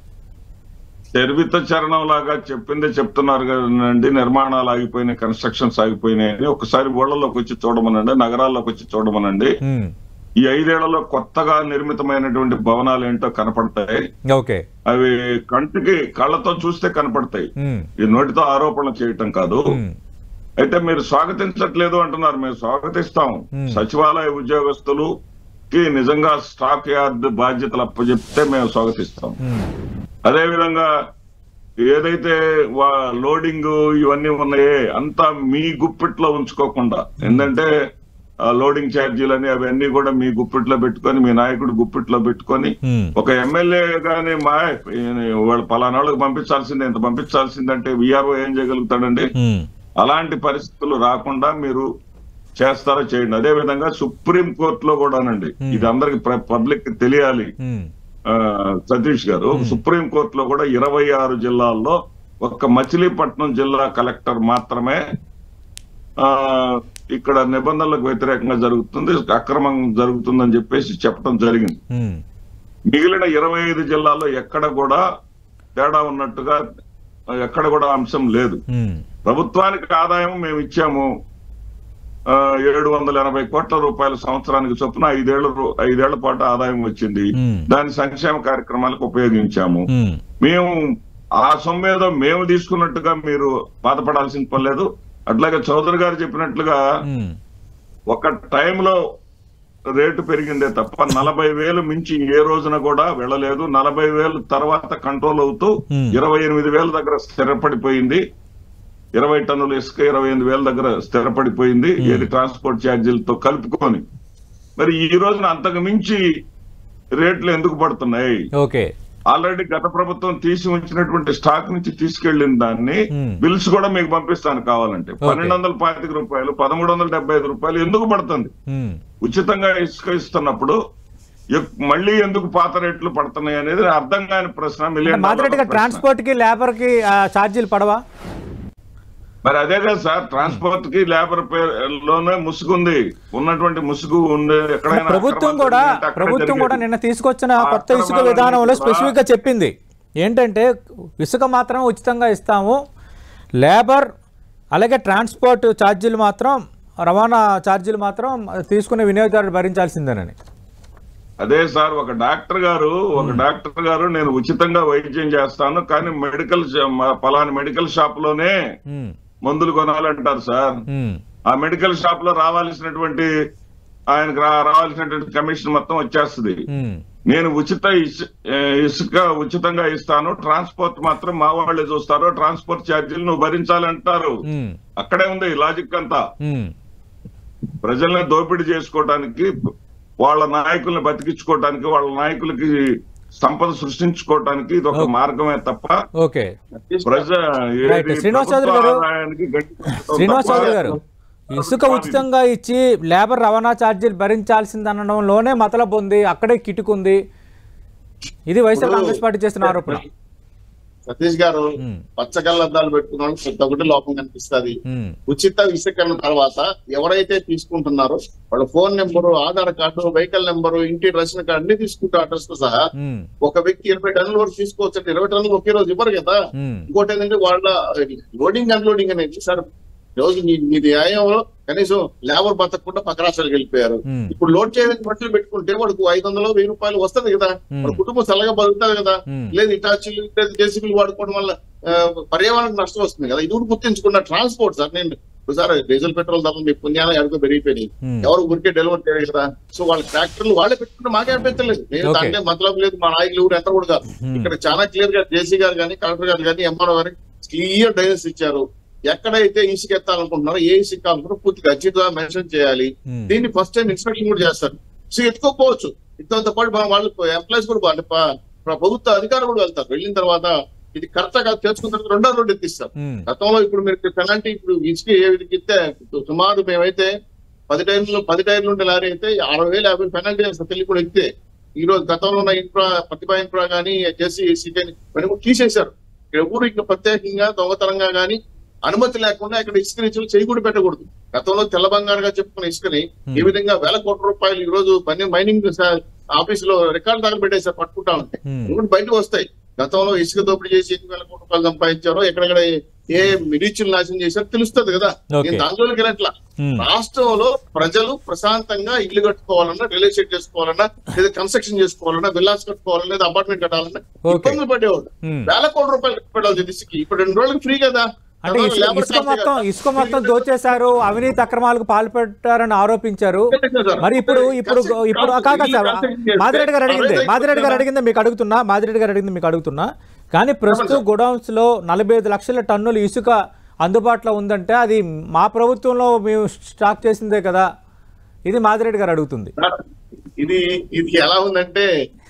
చరివిత చరణం లాగా చెప్పిందే చెప్తున్నారు కదండి నిర్మాణాలు ఆగిపోయినాయి కన్స్ట్రక్షన్స్ ఆగిపోయినాయి అని ఒకసారి ఊళ్ళలోకి వచ్చి చూడమనండి నగరాల్లోకి వచ్చి చూడమనండి ఉమ్, ఈ ఐదేళ్లలో కొత్తగా నిర్మితమైనటువంటి భవనాలు ఏంటో కనపడతాయి ఓకే అవి కంటికి కళ్ళతో చూస్తే కనపడతాయి ఉమ్, ఈ నోటితో ఆరోపణలు చేయటం కాదు ఉమ్, అయితే మీరు స్వాగతించట్లేదు అంటున్నారు మేము స్వాగతిస్తాం Hmm. సచివాలయ ఉద్యోగస్తులు కి నిజంగా స్టాక్ యార్డ్ బాధ్యతలు అప్పచెప్తే మేము స్వాగతిస్తాం ఉమ్, అదే విధంగా ఏదైతే వా- లోడింగ్ ఇవన్నీ ఉన్నాయే అంతా మీ గుప్పిట్లో ఉంచుకోకుండా ఏంటంటే ఆ లోడింగ్ ఛార్జీలని అవన్నీ కూడా మీ గుప్పిట్లో పెట్టుకొని మీ నాయకుడు గుప్పిట్లో పెట్టుకొని ఉమ్, ఒక ఎమ్మెల్యే గాని మా వాళ్ళు పలానా వాళ్ళకి పంపించాల్సిందే ఇంత పంపించాల్సిందంటే విఆర్ఓ ఏం చేయగలుగుతాడండి ఉమ్, అలాంటి పరిస్థితులు రాకుండా మీరు చేస్తారో చేయండి అదే విధంగా సుప్రీం కోర్టులో కూడానండి Hmm. ఇది అందరికి పబ్లిక్ తెలియాలి ఉమ్, ఆ, సతీష్ గారు సుప్రీం కోర్టులో కూడా ఇరవై ఆరు జిల్లాల్లో ఒక్క మచిలీపట్నం జిల్లా కలెక్టర్ మాత్రమే ఆ ఇక్కడ నిబంధనలకు వ్యతిరేకంగా జరుగుతుంది అక్రమం జరుగుతుందని చెప్పేసి చెప్పడం జరిగింది ఉమ్, మిగిలిన ఇరవై ఐదు జిల్లాల్లో ఎక్కడ కూడా తేడా ఉన్నట్టుగా ఎక్కడ కూడా అంశం లేదు ఉమ్, ప్రభుత్వానికి ఆదాయం మేము ఇచ్చాము ఏడు వందల ఎనభై కోట్ల రూపాయల సంవత్సరానికి చొప్పున ఐదేళ్ల రూ- ఐదేళ్ల పాటు ఆదాయం వచ్చింది Hmm. దాని సంక్షేమ కార్యక్రమాలకు ఉపయోగించాము ఉమ్, మేము ఆ సొమ్ము ఏదో మేము తీసుకున్నట్టుగా మీరు బాధపడాల్సిన పని లేదు అట్లాగే చౌదరి గారు చెప్పినట్లుగా ఉమ్, ఒక టైంలో రేటు పెరిగిందే తప్ప నలభై వేలు మించి ఏ రోజున కూడా వెళ్ళలేదు నలభై వేలు తర్వాత కంట్రోల్ అవుతూ Hmm. ఇరవై ఎనిమిది వేల దగ్గర స్థిరపడిపోయింది ఇరవై టన్నుల ఇసుక ఇరవై ఎనిమిది వేల దగ్గర స్థిరపడిపోయింది ఏది ట్రాన్స్పోర్ట్ ఛార్జీలతో కలుపుకొని మరి ఈ రోజున అంతకు మించి రేట్లు ఎందుకు పడుతున్నాయి ఓకే ఆల్రెడీ గత ప్రభుత్వం తీసి ఉంచినటువంటి స్టాక్ నుంచి తీసుకెళ్లిన దాన్ని Hmm. బిల్స్ కూడా మీకు పంపిస్తాను కావాలంటే పన్నెండు వందల పాతిక రూపాయలు పదమూడు వందల డెబ్బై ఐదు రూపాయలు ఎందుకు పడుతుంది ఉమ్, ఉచితంగా ఇసుక ఇస్తున్నప్పుడు ఎక్- మళ్ళీ ఎందుకు పాత రేట్లు పడుతున్నాయి అనేది అర్థం కాని ప్రశ్న అంటే మిలియన్ మాదిరెడ్డి గారు డాలర్ల ప్రశ్న. ట్రాన్స్పోర్ట్ కి లేబర్ కి ఆ, ఛార్జీలు పడవా మరి అదే కదా సార్ ట్రాన్స్పోర్ట్ కి లేబర్ లోనే ముసుగుంది ఉన్నటువంటి ముసుగు ఉంది ఎక్కడైనా ప్రభుత్వం అక్రమాలు కూడా జరిగితే అక్కడే ప్రభుత్వం కూడా జరిగేది. నిన్న తీసుకొచ్చిన ఆ కొత్త ఇసుక అక్రమాలన్నీ విధానంలో కూడా- స్పెసిఫిక్ గా చెప్పింది ఏంటంటే ఇసుక మాత్రం ఉచితంగా ఇస్తాము లేబర్ అలాగే ట్రాన్స్పోర్ట్ ఛార్జీలు మాత్రం రవాణా ఛార్జీలు మాత్రం తీసుకునే వినియోగదారుడు భరించాల్సిందేనని అదే సార్ ఒక డాక్టర్ గారు ఒక డాక్టర్ గారు నేను ఉచితంగా వైద్యం చేస్తాను కానీ మెడికల్ షా- మా పలానా మెడికల్ షాప్ లోనే ఉమ్, మందులు కొనాలంటారు సార్ ఉమ్, ఆ మెడికల్ షాప్ లో రావాల్సినటువంటి ఆయనకు రా- రావాల్సినటువంటి కమిషన్ మొత్తం వచ్చేస్తుంది ఉమ్, నేను ఉచిత ఇసు- ఏ, ఇసుక ఉచితంగా ఇస్తాను ట్రాన్స్పోర్ట్ మాత్రం మా వాళ్ళే చూస్తారు ట్రాన్స్పోర్ట్ ఛార్జీలు నువ్వు భరించాలంటారు ఉమ్, అక్కడే ఉంది లాజిక్ అంతా ఉమ్, ప్రజల్ని దోపిడీ చేసుకోవటానికి వాళ్ళ నాయకుల్ని బతికించుకోవటానికి వాళ్ళ నాయకులకి సంపద సృష్టించుకోవటానికి ఇది ఒక మార్గమే తప్ప ఓకే ప్రజ ఏది Right. శ్రీనివాస్ చౌదరి గారు. ప్రభుత్వ ఆదాయానికి గండి కొట్టడం శ్రీనివాస్ తప్ప చౌదరి గారు ఇసుక ఉచితంగా ఇచ్చి లేబర్ రవాణా ఛార్జీలు భరించాల్సిందనడంలోనే మతలబు ఉంది అక్కడే కిటుకుంది ఇది వైఎస్ఆర్ కాంగ్రెస్ పార్టీ చేస్తున్న ఆరోపణ సతీష్ గారు ఉమ్, పచ్చకళ్ళద్దాలు పెట్టుకున్న వాళ్ళు పెద్ద ఒకటి లోపం కనిపిస్తుంది ఉమ్, ఉచిత ఇసుక అన్న తర్వాత ఎవరైతే తీసుకుంటున్నారో వాళ్ళ phone number Aadhaar card vehicle number ఇంటి రేషన్ కార్డు అన్ని తీసుకుంటే అడ్రస్ తో సహా ఉమ్, ఒక వ్యక్తి ఇరవై టన్నుల వరకు తీసుకోవచ్చు అంటే ఇరవై టన్నులు ఒకే రోజు ఇవ్వరు కదా ఉమ్, ఇంకోటి ఏంటంటే వాళ్ళ లోడింగ్ అన్లోడింగ్ అనేది సార్ రోజు మీ మీ న్యాయంలో కనీసం లేబర్ బతకకుండా పక్క రాష్ట్రాలకు వెళ్ళిపోయారు Hmm. ఇప్పుడు లోడ్ చేయడానికి బట్టలు పెట్టుకుంటే వాడికి ఐదు వందలు వెయ్యి రూపాయలు వస్తుంది కదా Hmm. వాళ్ళ కుటుంబం చల్లగా బతుకుతుంది కదా Hmm. లేదు ఇటాచీలు లేదు జేసీబీలు వాడుకోవడం వల్ల ఆ, పర్యావరణానికి నష్టం వస్తుంది కదా ఇది కూడా గుర్తించుకున్న ట్రాన్స్పోర్ట్ సార్ నేను ఇప్పుడు సార్ డీజిల్ పెట్రోల్ ధరలు మీ పుణ్యాలు ఎడుకో పెరిగిపోయినాయి Hmm. ఎవరు ఊరికే డెలివరీ చేయరు కదా సో వాళ్ళ ట్రాక్టర్లు వాళ్ళే పెట్టుకుంటే మాకే అభ్యంతరం నేను Okay. దాంట్లో మతలబు లేదు మా నాయకులు ఎవరు ఎంత కూడా కాదు Hmm. ఇక్కడ చాలా క్లియర్ గా జేసీ గారు కానీ కలెక్టర్ గారు కానీ ఎంఆర్ఓ గారు క్లియర్ డైరెక్ట్స్ ఇచ్చారు ఎక్కడైతే ఇసుక ఎత్తాలనుకుంటున్నారో ఏ ఇసుక కావాలనుకుంటారో పూర్తిగా ఖచ్చితంగా మెన్షన్ చేయాలి Hmm. దీన్ని ఫస్ట్ టైం ఇన్స్పెక్షన్ కూడా చేస్తారు సో ఎత్తుకోకపోవచ్చు ఇంతతో పాటు మా వాళ్ళు ఎంప్లాయీస్ కూడా వాళ్ళు ప- ప్ర- ప్రభుత్వ అధికారులు కూడా వెళ్తారు వెళ్ళిన తర్వాత ఇది కరెక్ట్ గా తెచ్చుకున్న తర్వాత రెండో రోడ్డు ఎత్తిస్తారు ఉమ్, గతంలో ఇప్పుడు మీరు పెనాల్టీ ఇప్పుడు ఇసుక ఏ విధంగా ఇస్తే సుమారు మేమైతే పది టైర్లు పది టైర్లు ఉండే లారీ అయితే అరవై వేలు యాభై పెనాల్టీ వేస్తారు తెలియ కూడా ఎక్కితే ఈ రోజు గతంలో ఉన్న ఇన్ఫ్రా ప్రతిభా ఇన్ఫ్రా కానీ జేసీ సిటీ ఇవన్నీ కూడా తీసేశారు ఇక్కడ ఎవరు ఇంకా ప్రత్యేకంగా దొంగతనంగా కానీ అనుమతి లేకుండా ఇక్కడ ఇసుక రీచులు చేయి కూడా పెట్టకూడదు గతంలో తెల్ల బంగారుగా చెప్పుకున్న ఇసుకని ఈ విధంగా వేల కోట్ల రూపాయలు ఈ రోజు పని మైనింగ్ ఆఫీస్ లో రికార్డు దాకా పెట్టేసారు పట్టుకుంటా ఉంటే Hmm. ఇవి కూడా బయటకు వస్తాయి గతంలో ఇసుక దోపిడీ చేసి ఎన్ని వేల కోట్ల రూపాయలు సంపాదించారో ఎక్కడెక్కడ ఏ రీచులు నాశనం చేశారో తెలుస్తుంది కదా Okay. నేను దాంట్లోకి వెళ్ళట్లా ఉమ్, రాష్ట్రంలో ప్రజలు ప్రశాంతంగా ఇల్లు కట్టుకోవాలన్నా రియల్ ఎస్టేట్ చేసుకోవాలన్నా లేదా కన్స్ట్రక్షన్ చేసుకోవాలన్నా విల్లాస్ కట్టుకోవాలన్నా లేదా అపార్ట్మెంట్ కట్టాలన్నా Okay. ఇబ్బందులు పడేవాడు Hmm. వేల కోట్ల రూపాయలు పెట్టాలి ఇసుకి ఇప్పుడు రెండు రోజులకి ఫ్రీ కదా అంటే గతంలో ఇసుక లేబర్ ఇసుక ఛార్జీ మొత్తం కదా. ఇసుక మొత్తం దోచేశారు అవినీతి అక్రమాలకు పాల్పడ్డారని ఆరోపించారు సార్. మరి ఇప్పుడు ఇప్పుడు కన్స్ట్రక్షన్ ఇప్పుడు కాక సార్ కన్స్ట్రక్షన్ చేస్తే మాదిరెడ్డి గారు అడిగింది అరవై మాదిరెడ్డి గారు కదా. అడిగింది మీకు అడుగుతున్నా మాదిరెడ్డి గారు అడిగింది మీకు అడుగుతున్నా కానీ ప్రస్తుతం గోడౌన్స్ లో నలభై ఐదు లక్షల టన్నులు ఇసుక అందుబాటులో ఉందంటే అది మా ప్రభుత్వంలో మేము స్టాక్ చేసిందే కదా ఇది మాదిరెడ్డి గారు అడుగుతుంది ఇది ఇది ఎలా ఉందంటే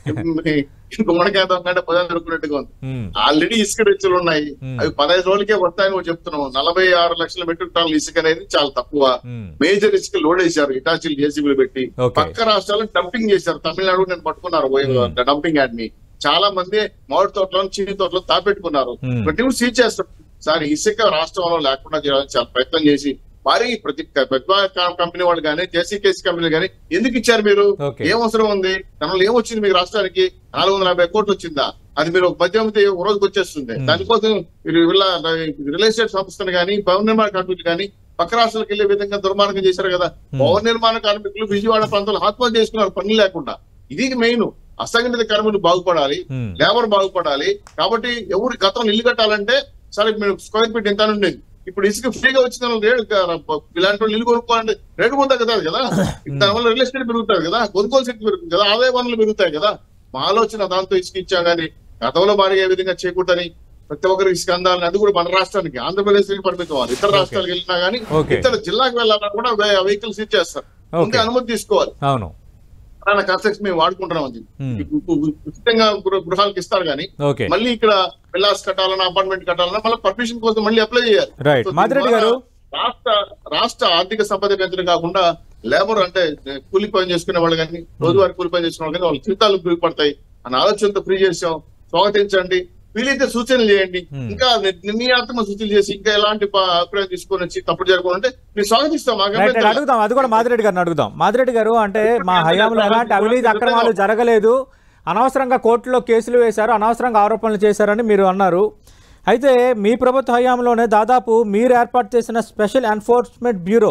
గుమ్మడికాయ కంటే పొలం దొరుకున్నట్టుగా ఉంది ఉమ్, ఆల్రెడీ ఇసుక రిచ్చులు ఉన్నాయి Hmm. అవి పదహైదు రోజులకే వస్తాయని కూడా చెప్తున్నాం నలభై ఆరు లక్షల మెట్రిక్ టన్నుల ఇసుక అనేది చాలా తక్కువ ఉమ్, మేజర్ ఇసుక లోడ్ వేశారు ఇటాచీలు జేసీబీలు పెట్టి Okay. పక్క రాష్ట్రాలను డంపింగ్ చేశారు తమిళనాడు నేను పట్టుకున్నారు డంపింగ్ యాడ్ ని చాలా మంది మామిడి తోటలో చిన్ని తోటలో తాపెట్టుకున్నారు Hmm. ప్రతి కూడా సీజ్ చేస్తారు సార్ ఇసుక రాష్ట్రంలో లేకుండా చేయాలని చాలా ప్రయత్నం చేసి మరి ప్రతి పెద్ద కంపెనీ వాళ్ళు కానీ జేసీకేసీ కంపెనీ కానీ ఎందుకు ఇచ్చారు మీరు Okay. ఏం అవసరం ఉంది దానివల్ల ఏమొచ్చింది మీకు రాష్ట్రానికి నాలుగు వందల యాభై కోట్లు వచ్చిందా అది మీరు ఒక మధ్య అమ్మితే ఒక రోజుకి వచ్చేస్తుంది Hmm. దానికోసం మీరు ఇలా రియల్ ఎస్టేట్ సంస్థలు కానీ భవన నిర్మాణ కంపెనీలు కానీ పక్క రాష్ట్రాలకు వెళ్లే విధంగా దుర్మార్గం చేశారు కదా భవన నిర్మాణ కార్మికులు విజయవాడ ప్రాంతంలో ఆత్మహత్య చేసుకున్నారు పని లేకుండా ఇది మెయిన్ అసంఘటిత కార్మికులు బాగుపడాలి ఉమ్, లేబర్ బాగుపడాలి కాబట్టి ఎవరు గతంలో ఇల్లు కట్టాలంటే సరే మీరు స్క్వేర్ ఫీట్ ఎంత అని ఉండేది ఇప్పుడు ఇసుక ఫ్రీగా వచ్చిన వాళ్ళు రేటు క- ఇలాంటి వాళ్ళు ఇల్లు కొనుక్కోవాలంటే రేటు కూడా తగ్గుతుంది కదా దానివల్ల రియల్ ఎస్టేట్ పెరుగుతుంది కదా కొనుగోలు శక్తి పెరుగుతుంది కదా ఆదాయ వనరులు పెరుగుతాయి కదా మా ఆలోచన దాంతో ఇసుక ఇచ్చాం కానీ గతంలో భారీ ఏ విధంగా చేయకూడదని ప్రతి ఒక్కరికి ఇసుక అందాలని అది కూడా మన రాష్ట్రానికి ఆంధ్రప్రదేశ్ కి పరిమితం అవ్వాలి ఇతర రాష్ట్రాలకు వెళ్ళినా కానీ Okay. ఇతర జిల్లాకు వెళ్ళాలన్నా కూడా వెహికల్స్ ఇచ్చేస్తారు ముందే Okay. అనుమతి తీసుకోవాలి అవును ఫలానా కన్స్ట్రక్షన్ మేము వాడుకుంటున్నాం అది Hmm. ఇప్పుడు ఉచితంగా గృహ- గృహాలకు ఇస్తారు కానీ ఓకే మళ్ళీ ఇక్కడ విల్లాస్ కట్టాలన్నా అపార్ట్మెంట్ కట్టాలన్నా మళ్ళీ పర్మిషన్ కోసం మళ్ళీ అప్లై చేయాలి రైట్ సో మాదిరెడ్డి దీనివల్ల గారు రాష్ట్ర రాష్ట్ర ఆర్థిక సంపద పెంచడం కాకుండా లేబర్ అంటే కూలి పని చేసుకునే వాళ్ళు కానీ రోజువారీ కూలి పని చేసుకునే వాళ్ళు కానీ వాళ్ళ జీవితాలు మెరుగుపడతాయి అన్న ఆలోచనతో ఫ్రీ చేసాం స్వాగతించండి వీలైతే సూచనలు చేయండి Hmm. ఇంకా ని- నిర్ణయాత్మక సూచనలు చేసి ఇంకా ఎలాంటి ప- అభిప్రాయం తీసుకొని వచ్చి తప్పుడు జరగకుండా మేము స్వాగతిస్తాం మాకు రైట్ రైట్ అభ్యంతరం లేదు. అడుగుదాం అది కూడా మాదిరెడ్డి గారిని అడుగుదాం మాదిరెడ్డి గారు అంటే మా హయాంలో ఎలాంటి అవినీతి అక్రమాలు జరగలేదు అనవసరంగా కోర్టులో కేసులు వేశారు అనవసరంగా ఆరోపణలు చేశారని మీరు అన్నారు అయితే మీ ప్రభుత్వ హయాంలోనే దాదాపు మీరు ఏర్పాటు చేసిన స్పెషల్ ఎన్ఫోర్స్మెంట్ బ్యూరో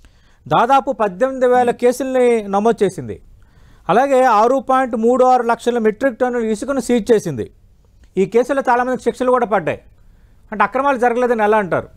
దాదాపు పద్దెనిమిది వేల కేసుల్ని నమోదు చేసింది అలాగే ఆరు పాయింట్ మూడు ఆరు లక్షల మెట్రిక్ టన్నుల ఇసుకను సీజ్ చేసింది ఈ కేసులో చాలామందికి శిక్షలు కూడా పడ్డాయి అంటే అక్రమాలు జరగలేదని ఎలా అంటారు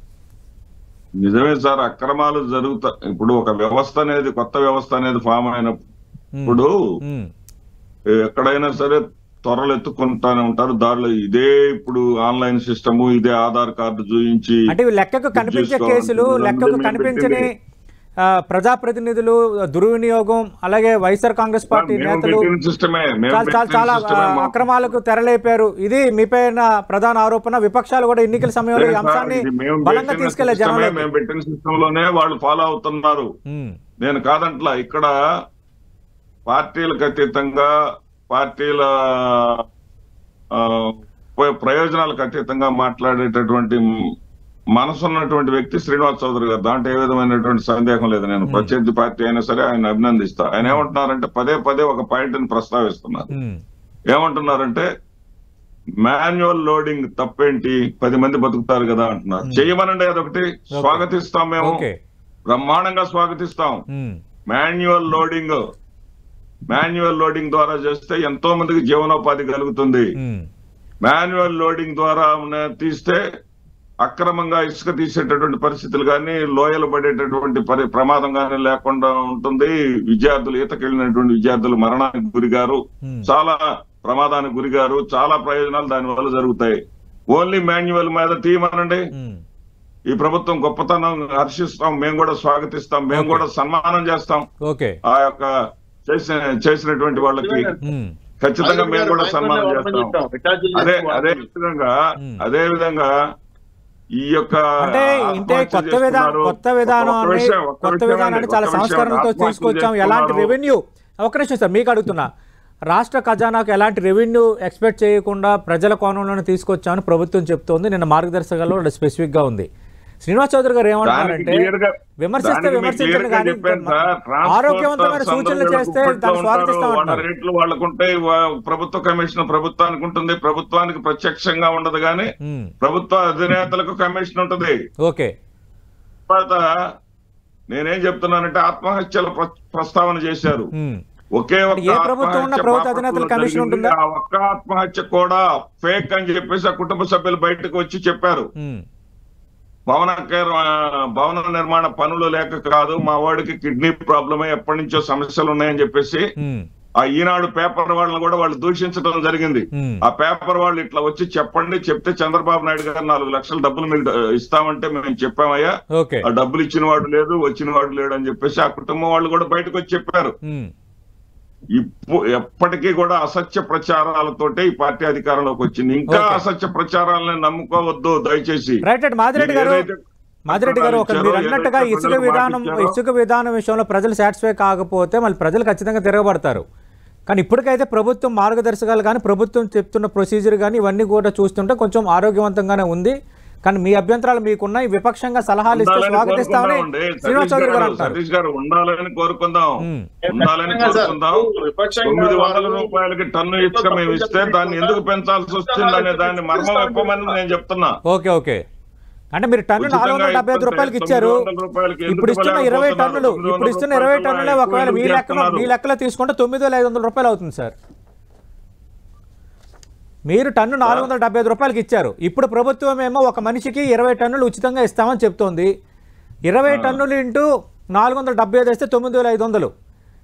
నిజమే సార్ అక్రమాలు జరుగుతా ఇప్పుడు ఒక వ్యవస్థ అనేది కొత్త వ్యవస్థ అనేది ఫామ్ అయినప్పుడు ఉమ్, ఎక్కడైనా సరే త్వరలు ఎత్తుకుంటానే ఉంటారు దారిలో ఇదే ఇప్పుడు ఆన్లైన్ సిస్టమ్ ఇదే ఆధార్ కార్డు చూపించి అంటే ఇవి లెక్కకు కనిపించే చేసుకోవాలి. కేసులు లెక్కకు మేము కనిపించని పెట్టింది. ఆ, ప్రజాప్రతినిధులు దుర్వినియోగం అలాగే వైఎస్ఆర్ కాంగ్రెస్ పార్టీ మేము నేతలు పెట్టిన సిస్టమే మేము చాలా చాలా పెట్టిన చాలా సిస్టమే ఆ, మా- అక్రమాలకు తెరలేపారు ఇది మీపైన ప్రధాన ఆరోపణ విపక్షాలు కూడా ఎన్నికల సమయంలో ఈ లేదు సార్, అంశాన్ని ఇది మేము బలంగా పెట్టిన తీసుకెళ్లే సిస్టమే, జనంలోకి మేము పెట్టిన సిస్టమ్ లోనే వాళ్ళు ఫాలో అవుతున్నారు ఉమ్, నేను కాదంట్లా ఇక్కడ పార్టీలకు అతీతంగా పార్టీల ఆ, ప్ర- ప్రయోజనాలకు అతీతంగా మాట్లాడేటటువంటి మనసున్నటువంటి వ్యక్తి శ్రీనివాస్ చౌదరి గారు దాంట్లో ఏ విధమైనటువంటి సందేహం లేదు నేను ప్రత్యర్థి పార్టీ అయినా సరే ఆయన అభినందిస్తా ఆయన ఏమంటున్నారంటే పదే పదే ఒక పాయింట్ ని ప్రస్తావిస్తున్నారు ఉమ్, ఏమంటున్నారంటే మాన్యువల్ లోడింగ్ తప్పేంటి పది మంది బతుకుతారు కదా అంటున్నారు చేయమనండి అదొకటి స్వాగతిస్తాం మేము ఓకే బ్రహ్మాండంగా స్వాగతిస్తాం ఉమ్, మాన్యువల్ లోడింగ్ మాన్యువల్ లోడింగ్ ద్వారా చేస్తే ఎంతో మందికి జీవనోపాధి కలుగుతుంది ఉమ్, మాన్యువల్ లోడింగ్ ద్వారా ఉన్న- తీస్తే అక్రమంగా ఇసుక తీసేటటువంటి పరిస్థితులు కానీ లోయలు పడేటటువంటి పరి ప్రమాదం కానీ లేకుండా ఉంటుంది విద్యార్థులు ఈతకెళ్ళినటువంటి విద్యార్థులు మరణానికి గురిగారు ఉమ్, చాలా ప్రమాదానికి గురిగారు చాలా ప్రయోజనాలు దాని వల్ల జరుగుతాయి ఓన్లీ మాన్యువల్ మీద తీయమనండి ఉమ్, ఈ ప్రభుత్వం గొప్పతనం హర్షిస్తాం మేము కూడా స్వాగతిస్తాం మేము Okay. కూడా సన్మానం చేస్తాం ఓకే ఆ యొక్క చేసిన చేసినటువంటి వాళ్ళకి ఉమ్, ఖచ్చితంగా మేము కూడా సన్మానం చేస్తాం అదే అదే విధంగా Hmm. అదే విధంగా ఈ యొక్క అంటే ఇంటే ఆత్మహత్య కొత్త విధానం చేసుకున్నారు. కొత్త విధానాన్ని ఒక్క విషయం, ఒక్క కొత్త విషయం విధానాన్ని అండి, చాలా ఒక్క విషయం. సంస్కరణలతో ఆత్మహత్య తీసుకొచ్చాం ఎలాంటి చేసుకున్నారు. రెవెన్యూ ఒక నిమిషం సార్ మీకు అడుగుతున్నా రాష్ట్ర ఖజానాకు ఎలాంటి రెవెన్యూ ఎక్స్పెక్ట్ చేయకుండా ప్రజల కోణంలోనే తీసుకొచ్చామని ప్రభుత్వం చెప్తోంది నిన్న మార్గదర్శకాల్లో స్పెసిఫిక్ గా ఉంది శ్రీనివాస్ చౌదరి గారు దానికి ఏమంటున్నారంటే clear గా- విమర్శిస్తే దానికి మీకు విమర్శించండి clear గా కానీ చెప్పాను సార్, transport ఆరోగ్యవంతమైన సూచనలు సందర్భంలో చేస్తే గుప్పెట్లో దాన్ని ఉంటారు. స్వాగతిస్తాం వాళ్ళ అంటున్నారు రేట్లు వాళ్ళకు ఉంటాయి వా- ప్రభుత్వ కమిషన్ ప్రభుత్వానికి ఉంటుంది ప్రభుత్వానికి ప్రత్యక్షంగా ఉండదు కానీ ఉమ్, ప్రభుత్వ అధినేతలకు కమిషన్ ఉంటుంది ఓకే తర్వాత నేనేం చెప్తున్నానంటే ఆత్మహత్యల ప్ర- ప్రస్తావన చేశారు ఉమ్, ఒకే ఒక్క ఏ ప్రభుత్వం ఉన్న ఆత్మహత్య ప్రభుత్వ బాపట్లలో అధినేతలకు కమిషన్ జరిగింది. ఉంటుందా? ఆ ఒక్క ఆత్మహత్య కూడా ఫేక్ అని చెప్పేసి ఆ కుటుంబ సభ్యులు బయటకు వచ్చి చెప్పారు ఉమ్, భవన కేర్- ఆ, భవన నిర్మాణ పనులు లేక కాదు మా వాడికి కిడ్నీ ప్రాబ్లమే ఎప్పటి నుంచో సమస్యలు ఉన్నాయని చెప్పేసి ఉమ్, ఆ ఈనాడు పేపర్ వాళ్ళని కూడా వాళ్ళు దూషించడం జరిగింది ఉమ్, ఆ పేపర్ వాళ్ళు ఇట్లా వచ్చి చెప్పండి చెప్తే చంద్రబాబు నాయుడు గారు నాలుగు లక్షల డబ్బులు మీకు డ- ఇస్తామంటే మేము చెప్పామయ్యా ఓకే ఆ డబ్బులు ఇచ్చిన వాడు లేదు వచ్చిన వాడు లేడు అని చెప్పేసి ఆ కుటుంబం వాళ్ళు కూడా బయటకు వచ్చి చెప్పారు ఉమ్, ఇప్పు ఎప్పటికీ కూడా అసత్య ప్రచారాలతోటే ఈ పార్టీ అధికారంలోకి వచ్చింది ఇంకా Okay. అసత్య ప్రచారాలను నమ్ముకోవద్దు దయచేసి రైట్ రైట్ మాదిరెడ్డి గారు ఏదైతే మాదిరెడ్డి గారు ఒక మీరు ఇచ్చారో, అన్నట్టుగా ఏదైతే ఇసుక ప్రజలకు విధానం మాట ఇచ్చారో, ఇసుక విధానం విషయంలో ప్రజలు సాటిస్ఫై కాకపోతే మళ్ళీ ప్రజలు ఖచ్చితంగా తిరగబడతారు కానీ ఇప్పటికైతే ప్రభుత్వం మార్గదర్శకాలు కానీ ప్రభుత్వం చెప్తున్న ప్రొసీజర్ కానీ ఇవన్నీ కూడా చూస్తుంటే కొంచెం ఆరోగ్యవంతంగానే ఉంది కానీ మీ అభ్యంతరాలు మీకున్నాయి విపక్షంగా సలహాలు ఇస్తే ఉండాలని స్వాగతిస్తామని కోరుకుందామండి. శ్రీనివాస్ సతీష్ చౌదరి గారు గారు అంటారు సతీష్ గారు ఉండాలని కోరుకుందాం ఉమ్. ఉండాలని ఖచ్చితంగా సార్. కోరుకుందాం విపక్షంగా తొమ్మిది వందల వాళ్ళు- రూపాయలకి టన్ను ఇసుక మేము ఇస్తే దాన్ని ఎందుకు పెంచాల్సి వచ్చింది అనే దాన్ని మర్మం చెప్పమని నేను చెప్తున్నా ఓకే ఓకే అంటే మీరు టన్ను ఉచితంగా నాలుగు వందల డెబ్బై ఐదు ఇస్తుంటే రూపాయలకి ఇచ్చారు తొమ్మిది వందల రూపాయలకి ఎందుకు ఇప్పుడు ఇస్తున్న ఇరవై ఇవ్వలేకపోతున్నారు? టన్నులు తొమ్మిది ఇప్పుడు వందల ఇస్తున్న ఇరవై రూపాయల టన్నులే ఎక్కువ ఒకవేళ మీ ఎందుకు లెక్కన చేస్తున్నారు? మీ లెక్కలో తీసుకుంటే తొమ్మిది వేల ఐదు వందల రూపాయలు అవుతుంది సార్ మీరు టన్ను నాలుగు వందల డెబ్బై ఐదు రూపాయలకి ఇచ్చారు ఇప్పుడు ప్రభుత్వం ఏమో ఒక మనిషికి ఇరవై టన్నులు ఉచితంగా ఇస్తామని చెప్తోంది ఇరవై టన్నులు ఇంటూ నాలుగు వందల డెబ్బై ఐదు వేస్తే తొమ్మిది వేల ఐదు వందలు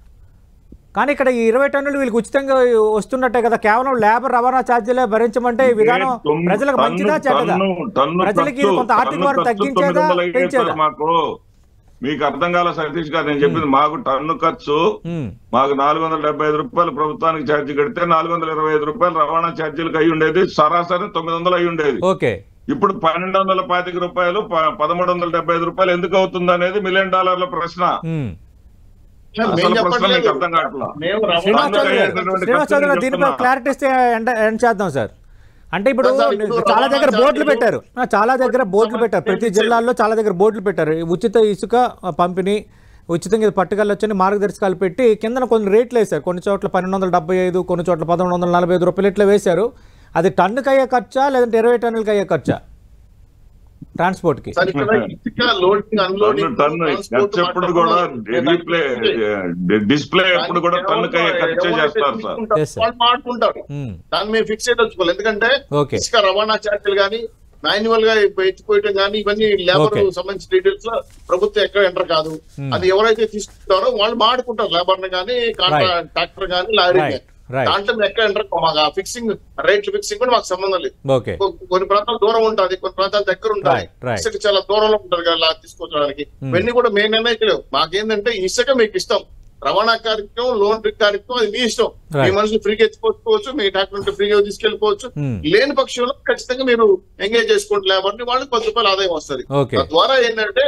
కానీ ఇక్కడ ఈ ఇరవై టన్నులు వీళ్ళకి ఉచితంగా వస్తున్నట్టే కదా కేవలం లేబర్ రవాణా ఛార్జీలే భరించమంటే ఈ విధానం ఏ తొమ్మిది- ప్రజలకు టన్ను- మంచిదా చెడ్డదా టన్ను- టన్ను ప్రజలకి ఇది ఖర్చు- కొంత ఆర్థిక టన్ను భారం ఖర్చు తగ్గించేదా తొమ్మిది వందలు అయ్యేది పెంచేదా సార్ మాకు మీకు అర్థం కాల సతీష్ గారు నేను చెప్పింది మాకు టన్ను ఖర్చు ఉమ్, మాకు నాలుగు వందల డెబ్బై ఐదు రూపాయలు ప్రభుత్వానికి ఛార్జీ కడితే నాలుగు వందల ఇరవై ఐదు రూపాయలు రవాణా ఛార్జీలకు అయి ఉండేది సరాసరి తొమ్మిది వందలు అయి ఉండేది ఓకే ఇప్పుడు పన్నెండు వందల పాతిక రూపాయలు ప- పదమూడు వందల డెబ్బై ఐదు రూపాయలు ఎందుకు అవుతుంది అనేది మిలియన్ డాలర్ల ప్రశ్న ఉమ్. మేము అసలు ప్రశ్న చెప్పట్లేదు. మీకు అర్థం కావట్లా. మేము రవాణా శ్రీనివాస్ అందుకే చౌదరి గారు అయ్యేటటువంటి శ్రీనివాస్ చౌదరి గారు ఖర్చుని దీనిపై చెప్తున్నా. క్లారిటీ ఇస్తే ఎండ్ ఎండ్ చేద్దాం సార్ అంటే ఇప్పుడు సార్, ఇప్పుడు చాలా దగ్గర రవాణా బోర్డులు ఛార్జీలు- పెట్టారు ఆ, చాలా దగ్గర బోర్డులు పెట్టారు ప్రతి జిల్లాల్లో చాలా దగ్గర బోర్డులు పెట్టారు ఈ ఉచిత ఇసుక ఆ, పంపిణీ ఉచితంగా ఇది పట్టుకెళ్ళొచ్చని మార్గదర్శకాలు పెట్టి కిందన కొన్ని రేట్లు వేశారు కొన్ని చోట్ల పన్నెండు వందల డెబ్బై ఐదు కొన్ని చోట్ల పదకొండు వందల నలభై ఐదు రూపాయలు ఇట్లా వేశారు అది టన్నుకి అయ్యే ఖర్చా లేదంటే ఇరవై టన్నులకి అయ్యే ఖర్చా ట్రాన్స్పోర్ట్కి సార్ ఇక్కడ ఇసుక లోడింగ్ టన్ను అన్లోడింగ్ టన్ను ఖర్చు ఎప్పుడు కూడా రీప్లే డిస్ప్లే ఎప్పుడు కూడా టన్నుకి అయ్యే ఖర్చే చేస్తారు సార్ Yes, sir. వాళ్ళు మాట్లాడుకుంటారు ఉమ్, దాన్ని మేము ఫిక్స్ చేయదలుచుకోవాలి ఎందుకంటే ఓకే ఇసుక రవాణా ఛార్జీలు కానీ మాన్యువల్ గా ఎత్తిపోయటం కానీ ఇవన్నీ లేబర్ Okay. సంబంధించిన డీటెయిల్స్ లో ప్రభుత్వం ఎక్కడ ఎంటర్ కాదు Hmm. అది ఎవరైతే తీసుకుంటారో వాళ్ళు మాడుకుంటారు లేబర్ ని కానీ Right. ట్రాక్టర్ కానీ లారీ Right. Right. దాంట్లో మేము ఎక్కడ ఎంటర్ మాకు ఫిక్సింగ్ రేట్లు ఫిక్సింగ్ కూడా మాకు సంబంధం లేదు ఓకే కొ- కొన్ని ప్రాంతాలు దూరం ఉంటుంది కొన్ని ప్రాంతాలు దగ్గర ఉంటాయి Right, right. ఇసుక చాలా దూరంలో ఉంటుంది కదా ఇలా తీసుకొచ్చడానికి ఇవన్నీ కూడా మేము నిర్ణయించలేవు మాకేంటంటే ఇసుక మీకు ఇష్టం రవాణా కార్యక్రమం లోన్ కార్యక్రమం అది మీ ఇష్టం మీ Right. మనుషులు ఫ్రీగా ఎత్తుకోవచ్చు మీ ట్రాక్టర్ ఉంటే ఫ్రీగా తీసుకెళ్ళిపోవచ్చు Hmm. లేని పక్షంలో ఖచ్చితంగా మీరు ఎంగేజ్ చేసుకోండి లేబర్ ని వాళ్ళకి పది రూపాయలు ఆదాయం వస్తుంది Okay. తద్వారా ఏంటంటే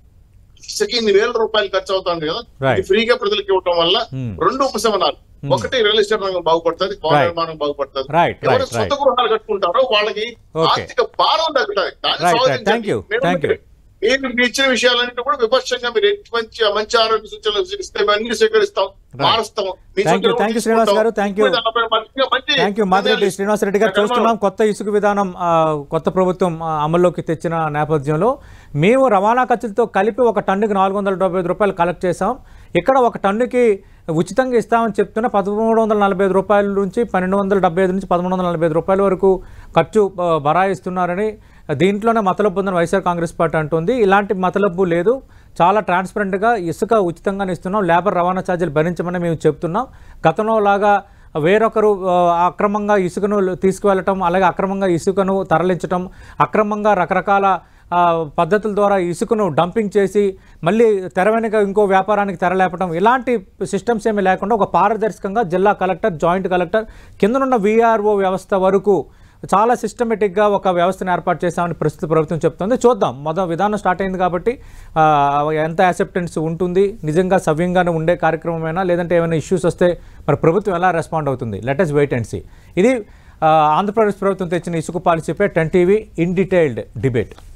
ఇసుక ఇన్ని వేల రూపాయలు ఖర్చు అవుతుంది కదా Right. ఇది ఫ్రీగా ప్రజలకు ఇవ్వడం వల్ల Hmm. రెండు ఉపశమనాలు ఒకటి రియల్ ఎస్టేట్ రంగం బాగుపడుతుంది భవన Right. నిర్మాణం బాగుపడుతుంది Right, right, ఎవరు సొంత right. గృహాలు కట్టుకుంటారో వాళ్ళకి Okay. ఆర్థిక భారం తగ్గుతుంది దాన్ని Right, right. స్వాగతించండి. Thank you. మేము Thank you. మీరు మీకు ఇచ్చిన విషయాలన్నింటి కూడా విపక్షంగా మీరు ఎట్టి మంచి మంచి ఆరోగ్య సూచనలు ఇస్తే మేము అన్ని స్వీకరిస్తాం మారుస్తాం మీ Thank you. సూచనలు Thank you, శ్రీనివాస్ గారు. Thank you. తీసుకుంటాం. మంచిగా మంచి థ్యాంక్ యూ మాదిరెడ్డి శ్రీనివాస్ రెడ్డి గారు చూస్తున్నాం కొత్త ఇసుక విధానం ఆ, కొత్త ప్రభుత్వం ఆ, అమల్లోకి తెచ్చిన నేపథ్యంలో మేము రవాణా ఖర్చులతో కలిపి ఒక టన్నుకి నాలుగు వందల డెబ్బై ఐదు రూపాయలు కలెక్ట్ చేసాం ఇక్కడ ఒక టన్నుకి ఉచితంగా ఇస్తామని చెప్తున్న పదమూడు వందల నలభై ఐదు రూపాయల నుంచి పన్నెండు వందల డెబ్బై ఐదు నుంచి పదమూడు వందల నలభై ఐదు రూపాయల వరకు ఖర్చు ఆ, బరాయిస్తున్నారని దీంట్లోనే మతలబు ఉందని వైఎస్ఆర్ కాంగ్రెస్ పార్టీ అంటుంది ఇలాంటి మతలబు లేదు చాలా ట్రాన్స్పరెంట్గా ఇసుక ఉచితంగానే ఇస్తున్నాం లేబర్ రవాణా ఛార్జీలు భరించమని మేము చెప్తున్నాం గతంలో లాగా వేరొకరు ఆ, అక్రమంగా ఇసుకను తీసుకువెళ్ళటం అలాగే అక్రమంగా ఇసుకను తరలించటం అక్రమంగా రకరకాల ఆ, పద్ధతుల ద్వారా ఇసుకను డంపింగ్ చేసి మళ్ళీ తెర వెనుక ఇంకో వ్యాపారానికి తెరలేపటం ఇలాంటి సిస్టమ్స్ ఏమీ లేకుండా ఒక పారదర్శకంగా జిల్లా కలెక్టర్ జాయింట్ కలెక్టర్ కిందనున్న విఆర్ఓ వ్యవస్థ వరకు చాలా సిస్టమేటిక్గా ఒక వ్యవస్థను ఏర్పాటు చేశామని ప్రస్తుత ప్రభుత్వం చెప్తుంది చూద్దాం మొదటి విధానం స్టార్ట్ అయింది కాబట్టి ఆ, ఎంత యాక్సెప్టెన్స్ ఉంటుంది నిజంగా సవ్యంగానే ఉండే కార్యక్రమమైనా లేదంటే ఏమైనా ఇష్యూస్ వస్తే మరి ప్రభుత్వం ఎలా రెస్పాండ్ అవుతుంది లెటెస్ట్ వెయిట్ అండ్ సీ ఇది ఆ, ఆంధ్రప్రదేశ్ ప్రభుత్వం తెచ్చిన ఇసుక పాలసీపై ten TV in detailed debate